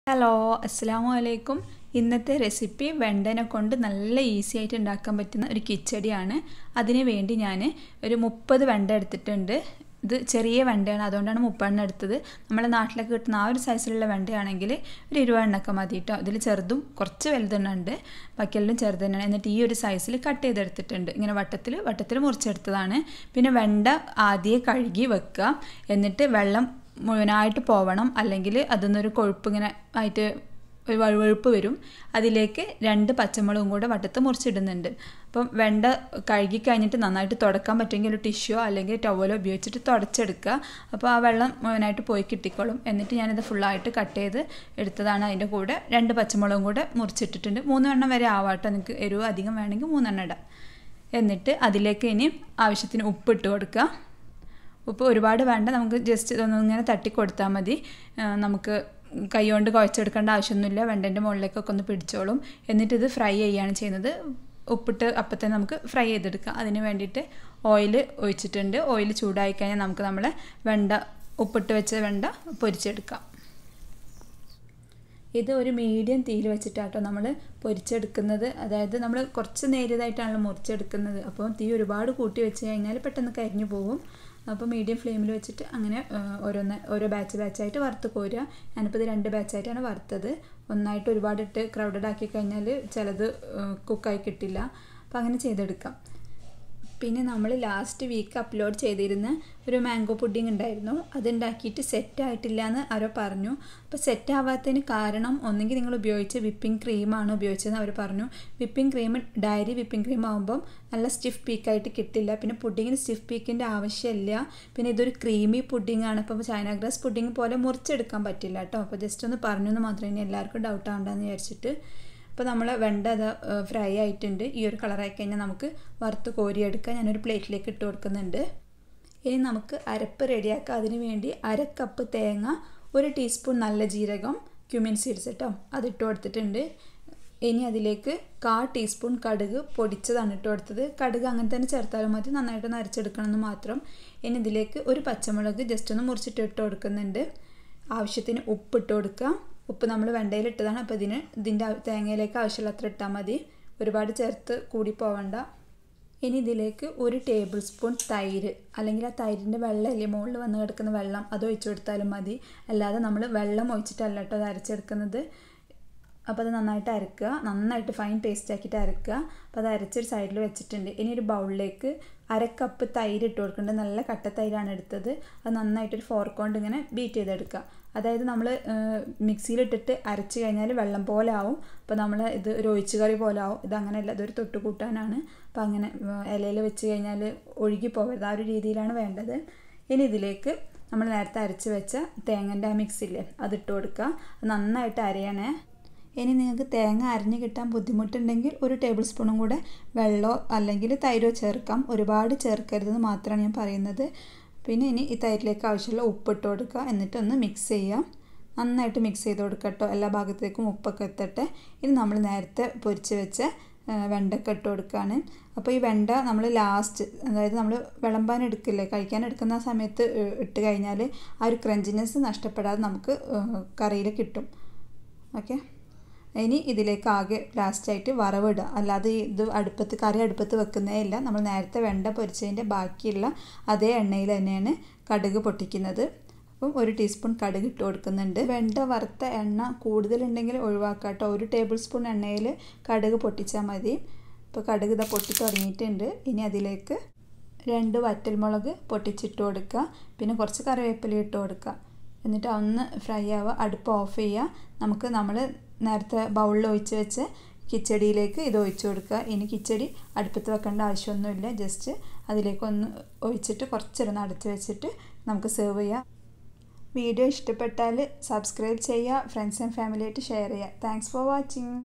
hello അസ്സാം വലൈക്കും ഇന്നത്തെ റെസിപ്പി വെണ്ടനെ കൊണ്ട് നല്ല ഈസി ആയിട്ട് ഉണ്ടാക്കാൻ പറ്റുന്ന ഒരു കിച്ചടിയാണ് അതിന് വേണ്ടി ഞാൻ ഒരു മുപ്പത് വെണ്ട എടുത്തിട്ടുണ്ട് ഇത് ചെറിയ വെണ്ടയാണ് അതുകൊണ്ടാണ് മുപ്പെണ്ണം എടുത്തത് നമ്മളെ നാട്ടിലൊക്കെ കിട്ടുന്ന ആ ഒരു സൈസിലുള്ള വെണ്ടയാണെങ്കിൽ ഒരു ഇരുപതെണ്ണൊക്കെ മതി കേട്ടോ ഇതിൽ ചെറുതും കുറച്ച് വലുതെണ്ണുണ്ട് ബാക്കിയെല്ലാം ചെറുത് തന്നെയാണ് എന്നിട്ട് ഈ ഒരു സൈസിൽ കട്ട് ചെയ്തെടുത്തിട്ടുണ്ട് ഇങ്ങനെ വട്ടത്തിൽ വട്ടത്തിൽ മുറിച്ചെടുത്തതാണ് പിന്നെ വെണ്ട ആദ്യം കഴുകി വെക്കുക എന്നിട്ട് വെള്ളം മുഴുവനായിട്ട് പോവണം അല്ലെങ്കിൽ അതിൽ കൊഴുപ്പ് ഇങ്ങനെ ആയിട്ട് ഒരു വഴുവഴുപ്പ് വരും അതിലേക്ക് രണ്ട് പച്ചമുളകും കൂടെ വട്ടത്ത് മുറിച്ചിടുന്നുണ്ട് അപ്പം വെണ്ട കഴുകി കഴിഞ്ഞിട്ട് നന്നായിട്ട് തുടക്കാൻ പറ്റുമെങ്കിൽ ഒരു ടിഷ്യോ അല്ലെങ്കിൽ ടവലോ ഉപയോഗിച്ചിട്ട് തുടച്ചെടുക്കുക അപ്പോൾ ആ വെള്ളം മുഴുവനായിട്ട് പോയി കിട്ടിക്കോളും എന്നിട്ട് ഞാനിത് ഫുള്ളായിട്ട് കട്ട് ചെയ്ത് എടുത്തതാണ് അതിൻ്റെ കൂടെ രണ്ട് പച്ചമുളകും കൂടെ മുറിച്ചിട്ടിട്ടുണ്ട് മൂന്നെണ്ണം വരെ ആവാട്ടോ നിങ്ങൾക്ക് എരിവ് അധികം വേണമെങ്കിൽ മൂന്നെണ്ണം ഇടാം എന്നിട്ട് അതിലേക്ക് ഇനി ആവശ്യത്തിന് ഉപ്പിട്ട് കൊടുക്കുക ഉപ്പ് ഒരുപാട് വേണ്ട നമുക്ക് ജസ്റ്റ് ഇതൊന്നും ഇങ്ങനെ തട്ടി കൊടുത്താൽ മതി നമുക്ക് കൈ കൊണ്ട് കുഴച്ചെടുക്കേണ്ട ആവശ്യമൊന്നുമില്ല വെണ്ടൻ്റെ മുകളിലേക്കൊക്കെ ഒന്ന് പിടിച്ചോളും എന്നിട്ട് ഇത് ഫ്രൈ ചെയ്യുകയാണ് ചെയ്യുന്നത് ഉപ്പിട്ട് അപ്പം തന്നെ നമുക്ക് ഫ്രൈ ചെയ്തെടുക്കാം അതിന് വേണ്ടിയിട്ട് ഓയിൽ ഒഴിച്ചിട്ടുണ്ട് ഓയിൽ ചൂടായി കഴിഞ്ഞാൽ നമുക്ക് നമ്മളെ വെണ്ട ഉപ്പിട്ട് വെച്ച വെണ്ട പൊരിച്ചെടുക്കാം ഇത് ഒരു മീഡിയം തീയിൽ വെച്ചിട്ടാട്ടോ നമ്മൾ പൊരിച്ചെടുക്കുന്നത് അതായത് നമ്മൾ കുറച്ച് നേരിയതായിട്ടാണല്ലോ മുറിച്ചെടുക്കുന്നത് അപ്പോൾ തീ ഒരുപാട് കൂട്ടി വെച്ച് കഴിഞ്ഞാൽ പെട്ടെന്ന് കരിഞ്ഞു പോകും അപ്പോൾ മീഡിയം ഫ്ലെയിമിൽ വെച്ചിട്ട് അങ്ങനെ ഓരോന്ന് ഓരോ ബാച്ച് ബാച്ചായിട്ട് വറുത്ത് കോരുക ഞാനിപ്പോൾ ഇത് രണ്ട് ബാച്ചായിട്ടാണ് വറുത്തത് ഒന്നായിട്ട് ഒരുപാട് ഇട്ട് ക്രൗഡഡ് ആക്കി കഴിഞ്ഞാൽ ചിലത് കുക്കായി കിട്ടില്ല അപ്പോൾ അങ്ങനെ ചെയ്തെടുക്കാം പിന്നെ നമ്മൾ ലാസ്റ്റ് വീക്ക് അപ്ലോഡ് ചെയ്തിരുന്ന ഒരു മാംഗോ പുഡിംഗ് ഉണ്ടായിരുന്നു അതുണ്ടാക്കിയിട്ട് സെറ്റ് ആയിട്ടില്ല എന്ന് ആരോ പറഞ്ഞു അപ്പോൾ സെറ്റ് ആവാത്തതിന് കാരണം ഒന്നെങ്കിൽ നിങ്ങൾ ഉപയോഗിച്ച വിപ്പിംഗ് ക്രീമാണ് ഉപയോഗിച്ചതെന്ന് അവർ പറഞ്ഞു whipping cream dairy whipping cream ആകുമ്പം നല്ല സ്റ്റിഫ് പീക്കായിട്ട് കിട്ടില്ല പിന്നെ പുഡിങ്ങിന് സ്റ്റിഫ് പീക്കിൻ്റെ ആവശ്യമില്ല പിന്നെ ഇതൊരു ക്രീമി പുഡിംഗ് ആണ് അപ്പോൾ ചൈന ഗ്രാസ് പുഡിംഗ് പോലെ മുറിച്ചെടുക്കാൻ പറ്റില്ല കേട്ടോ അപ്പോൾ ജസ്റ്റ് ഒന്ന് പറഞ്ഞു എന്ന് മാത്രമേ ഇനി എല്ലാവർക്കും ഡൗട്ട് ആവണ്ടെന്ന് വിചാരിച്ചിട്ട് അപ്പോൾ നമ്മൾ വെണ്ട അത് ഫ്രൈ ആയിട്ടുണ്ട് ഈ ഒരു കളറായി കഴിഞ്ഞാൽ നമുക്ക് വറുത്ത് കോരിയെടുക്കാം ഞാനൊരു പ്ലേറ്റിലേക്ക് ഇട്ട് കൊടുക്കുന്നുണ്ട് ഇനി നമുക്ക് അരപ്പ് റെഡിയാക്കാം അതിന് വേണ്ടി അര കപ്പ് തേങ്ങ ഒരു ടീസ്പൂൺ നല്ല ജീരകം ക്യുമിൻ സീഡ്സ് കേട്ടോ അതിട്ട് കൊടുത്തിട്ടുണ്ട് ഇനി അതിലേക്ക് കാ ടീസ്പൂൺ കടുക് പൊടിച്ചതാണ് ഇട്ട് കൊടുത്തത് കടുക് അങ്ങനെ തന്നെ ചേർത്താലും മതി നന്നായിട്ടൊന്ന് അരച്ചെടുക്കണമെന്ന് മാത്രം ഇനി ഇതിലേക്ക് ഒരു പച്ചമുളക് ജസ്റ്റ് ഒന്ന് മുറിച്ചിട്ട് ഇട്ട് കൊടുക്കുന്നുണ്ട് ആവശ്യത്തിന് ഉപ്പിട്ട് കൊടുക്കുക ഉപ്പ് നമ്മൾ വെണ്ടയിൽ ഇട്ടതാണ് അപ്പോൾ ഇതിന് ഇതിൻ്റെ തേങ്ങയിലേക്ക് ആവശ്യമുള്ള അത്ര ഇട്ടാൽ മതി ഒരുപാട് ചേർത്ത് കൂടി പോവണ്ട ഇനി ഇതിലേക്ക് ഒരു ടേബിൾ സ്പൂൺ തൈര് അല്ലെങ്കിൽ ആ തൈരിൻ്റെ വെള്ളമില്ലേ മുകളിൽ വന്ന് കിടക്കുന്ന വെള്ളം അത് ഒഴിച്ചു കൊടുത്താലും മതി അല്ലാതെ നമ്മൾ വെള്ളം ഒഴിച്ചിട്ടല്ല കേട്ടോ അത് അരച്ചെടുക്കുന്നത് അപ്പോൾ അത് നന്നായിട്ട് അരക്കുക നന്നായിട്ട് ഫൈൻ പേസ്റ്റ് ആക്കിയിട്ട് അരക്കുക അപ്പോൾ അത് അരച്ചൊരു സൈഡിൽ വെച്ചിട്ടുണ്ട് ഇനി ഒരു ബൗളിലേക്ക് അര കപ്പ് തൈര് ഇട്ട് കൊടുക്കേണ്ടത് നല്ല കട്ട തൈരാണ് എടുത്തത് അത് നന്നായിട്ടൊരു ഫോർക്ക് കൊണ്ട് ഇങ്ങനെ ബീറ്റ് ചെയ്തെടുക്കുക അതായത് നമ്മൾ മിക്സിയിലിട്ടിട്ട് അരച്ച് കഴിഞ്ഞാൽ വെള്ളം പോലെ ആവും അപ്പോൾ നമ്മൾ ഇത് ഒരു ഒഴിച്ചു കറി പോലെ ആവും ഇത് അങ്ങനെയല്ല ഇതൊരു തൊട്ട് കൂട്ടാനാണ് അപ്പോൾ അങ്ങനെ ഇലയിൽ വെച്ച് കഴിഞ്ഞാൽ ഒഴുകി പോകരുത് ആ ഒരു രീതിയിലാണ് വേണ്ടത് ഇനി ഇതിലേക്ക് നമ്മൾ നേരത്തെ അരച്ച് വെച്ച തേങ്ങൻ്റെ ആ മിക്സില്ലേ അതിട്ട് കൊടുക്കുക നന്നായിട്ട് അരയണേ ഇനി നിങ്ങൾക്ക് തേങ്ങ അരിഞ്ഞ് കിട്ടാൻ ബുദ്ധിമുട്ടുണ്ടെങ്കിൽ ഒരു ടേബിൾ സ്പൂണും കൂടെ വെള്ളമോ അല്ലെങ്കിൽ തൈരോ ചേർക്കാം ഒരുപാട് ചേർക്കരുതെന്ന് മാത്രമാണ് ഞാൻ പറയുന്നത് പിന്നെ ഇനി ഈ തൈരിലേക്ക് ആവശ്യമുള്ള ഉപ്പിട്ട് കൊടുക്കുക എന്നിട്ടൊന്ന് മിക്സ് ചെയ്യുക നന്നായിട്ട് മിക്സ് ചെയ്ത് കൊടുക്കുക കേട്ടോ എല്ലാ ഭാഗത്തേക്കും ഉപ്പൊക്കെ എത്തട്ടെ ഇനി നമ്മൾ നേരത്തെ പൊരിച്ച് വെച്ച വെണ്ടൊക്കെ ഇട്ട് കൊടുക്കുകയാണ് അപ്പോൾ ഈ വെണ്ട നമ്മൾ ലാസ്റ്റ് അതായത് നമ്മൾ വിളമ്പാൻ എടുക്കില്ലേ കഴിക്കാൻ എടുക്കുന്ന സമയത്ത് ഇട്ട് കഴിഞ്ഞാൽ ആ ഒരു ക്രഞ്ചിനെസ് നഷ്ടപ്പെടാതെ നമുക്ക് കറിയിൽ കിട്ടും ഓക്കെ ഇനി ഇതിലേക്ക് ആകെ ലാസ്റ്റായിട്ട് വറവിടുക അല്ലാതെ ഇത് അടുപ്പത്ത് കറി അടുപ്പത്ത് വെക്കുന്നേ ഇല്ല നമ്മൾ നേരത്തെ വെണ്ട പൊരിച്ചതിൻ്റെ ബാക്കിയുള്ള അതേ എണ്ണയിൽ തന്നെയാണ് കടുക് പൊട്ടിക്കുന്നത് അപ്പം ഒരു ടീസ്പൂൺ കടുക് ഇട്ട് കൊടുക്കുന്നുണ്ട് വെണ്ട വറുത്ത എണ്ണ കൂടുതലുണ്ടെങ്കിൽ ഒഴിവാക്കുക കേട്ടോ ഒരു ടേബിൾ സ്പൂൺ എണ്ണയിൽ കടുക് പൊട്ടിച്ചാൽ മതി ഇപ്പോൾ കടുക് ഇതാ പൊട്ടി തുടങ്ങിയിട്ടുണ്ട് ഇനി അതിലേക്ക് രണ്ട് വറ്റൽമുളക് പൊട്ടിച്ചിട്ട് കൊടുക്കുക പിന്നെ കുറച്ച് കറിവേപ്പില ഇട്ട് കൊടുക്കുക എന്നിട്ട് ഒന്ന് ഫ്രൈ ആവുക അടുപ്പ് ഓഫ് ചെയ്യുക നമുക്ക് നമ്മൾ നേരത്തെ ബൗളിൽ ഒഴിച്ച് വെച്ച് കിച്ചടിയിലേക്ക് ഇത് ഒഴിച്ചു കൊടുക്കുക ഇനി കിച്ചടി അടുപ്പത്ത് വെക്കേണ്ട ആവശ്യമൊന്നുമില്ല ജസ്റ്റ് അതിലേക്ക് ഒന്ന് ഒഴിച്ചിട്ട് കുറച്ചൊന്ന് അടച്ച് വെച്ചിട്ട് നമുക്ക് സെർവ് ചെയ്യാം വീഡിയോ ഇഷ്ടപ്പെട്ടാൽ സബ്സ്ക്രൈബ് ചെയ്യുക ഫ്രണ്ട്സ് ആൻഡ് ഫാമിലിയായിട്ട് ഷെയർ ചെയ്യുക താങ്ക്സ് ഫോർ വാച്ചിങ്